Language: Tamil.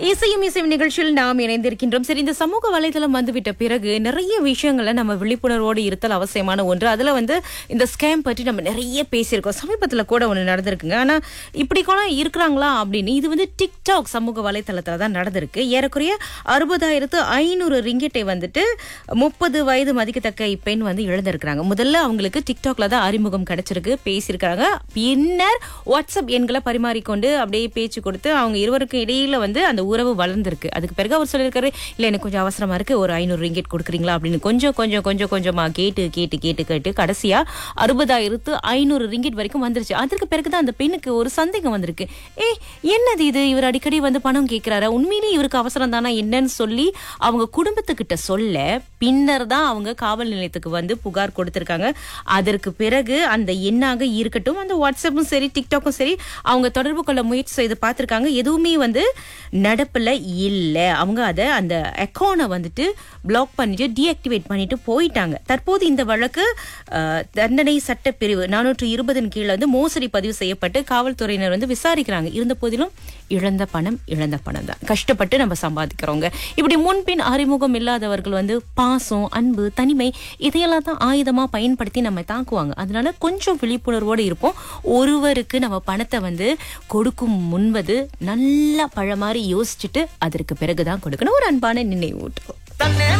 இசையும் இசையும் நிகழ்ச்சியில் நாம் இணைந்திருக்கின்றோம் சரி இந்த சமூக வலைதளம் வந்துவிட்ட பிறகு நிறைய விஷயங்களை நம்ம விழிப்புணர்வோடு இருத்தல் அவசியமான ஒன்று அதுல வந்து இந்த ஸ்கேம் பற்றி நம்ம நிறைய பேசியிருக்கோம் சமீபத்துல கூட ஒண்ணு நடந்திருக்குங்க ஆனா இப்படி கூட இருக்கிறாங்களா அப்படின்னு இது வந்து டிக்டாக் சமூக வலைதளத்துல தான் நடந்திருக்கு ஏறக்குறைய அறுபதாயிரத்து ஐநூறு ரிங்கெட்டை வந்துட்டு முப்பது வயது மதிக்கத்தக்க இப்பெண் வந்து இழந்திருக்கிறாங்க முதல்ல அவங்களுக்கு டிக்டாக்ல தான் அறிமுகம் கிடைச்சிருக்கு பேசியிருக்காங்க பின்னர் வாட்ஸ்அப் எண்களை பரிமாறிக்கொண்டு அப்படியே பேச்சு கொடுத்து அவங்க இருவருக்கும் இடையில வந்து அந்த உறவு வளர்ந்திருக்கு அதுக்கு பிறகு அவர் சொல்லியிருக்காரு இல்ல எனக்கு கொஞ்சம் அவசரமா இருக்கு ஒரு ஐநூறு ரிங்கெட் கொடுக்குறீங்களா அப்படின்னு கொஞ்சம் கொஞ்சம் கொஞ்சம் கொஞ்சமா கேட்டு கேட்டு கேட்டு கேட்டு கடைசியா அறுபதாயிரத்து ஐநூறு ரிங்கெட் வரைக்கும் வந்துருச்சு அதற்கு பிறகுதான் அந்த பெண்ணுக்கு ஒரு சந்தேகம் வந்திருக்கு ஏ என்னது இது இவர் அடிக்கடி வந்து பணம் கேட்கிறாரா உண்மையிலேயே இவருக்கு அவசரம் தானா என்னன்னு சொல்லி அவங்க குடும்பத்துக்கிட்ட சொல்ல பின்னர் தான் அவங்க காவல் நிலையத்துக்கு வந்து புகார் கொடுத்திருக்காங்க அதற்கு பிறகு அந்த எண்ணாக இருக்கட்டும் அந்த வாட்ஸ்அப்பும் சரி டிக்டாக்கும் சரி அவங்க தொடர்பு கொள்ள முயற்சி செய்து பார்த்திருக்காங்க எதுவுமே வந்து நடப்புல இல்ல அவங்க அதை அந்த அக்கௌண்ட்டை வந்துட்டு பிளாக் பண்ணிட்டு டீஆக்டிவேட் பண்ணிட்டு போயிட்டாங்க தற்போது இந்த வழக்கு அஹ், தண்டனை சட்ட பிரிவு நானூற்று இருபதின் கீழ வந்து மோசடி பதிவு செய்யப்பட்டு காவல்துறையினர் வந்து விசாரிக்கிறாங்க இருந்த போதிலும் இழந்த பணம் இழந்த பணம் தான் கஷ்டப்பட்டு நம்ம சம்பாதிக்கிறோங்க இப்படி முன்பின் அறிமுகம் இல்லாதவர்கள் வந்து பாசம் அன்பு தனிமை இதையெல்லாம் தான் ஆயுதமா பயன்படுத்தி நம்ம தாக்குவாங்க அதனால கொஞ்சம் விழிப்புணர்வோடு இருப்போம் ஒருவருக்கு நம்ம பணத்தை வந்து கொடுக்கும் முன்பது நல்லா பழ மாதிரி யோசிச்சுட்டு அதற்கு பிறகுதான் கொடுக்கணும் ஒரு அன்பான நினைவூட்டுவோம்